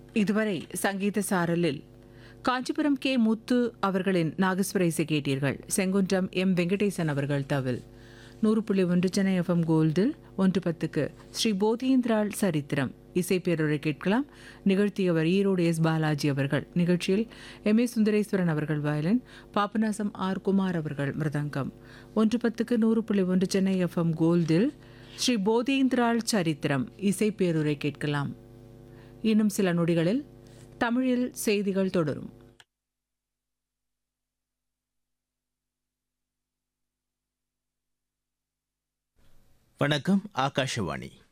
இதுவரை சங்கீத சாரலில் காஞ்சிபுரம் கே முத்து அவர்களின் நாகஸ்வர இசை கேட்டீர்கள் செங்குன்றம் எம் வெங்கடேசன் அவர்கள் தவில் நூறு புள்ளி ஒன்று சென்னை எஃப்எம் கோல்டில் ஒன்று பத்துக்கு ஸ்ரீ போதீந்திராள் சரித்திரம் இசை பேருரை கேட்கலாம் நிகழ்த்தியவர் ஈரோடு எஸ் பாலாஜி அவர்கள் நிகழ்ச்சியில் எம் ஏ சுந்தரேஸ்வரன் அவர்கள் வயலின் பாபநாசம் ஆர் குமார் அவர்கள் மிருதங்கம் ஒன்று பத்துக்கு நூறு புள்ளி ஒன்று சென்னை எஃப்எம் கோல்டில் ஸ்ரீ போதீந்திராள் சரித்திரம் இசை பேருரை கேட்கலாம் இன்னும் சில நொடிகளில் தமிழில் செய்திகள் தொடரும் வணக்கம் ஆகாஷவாணி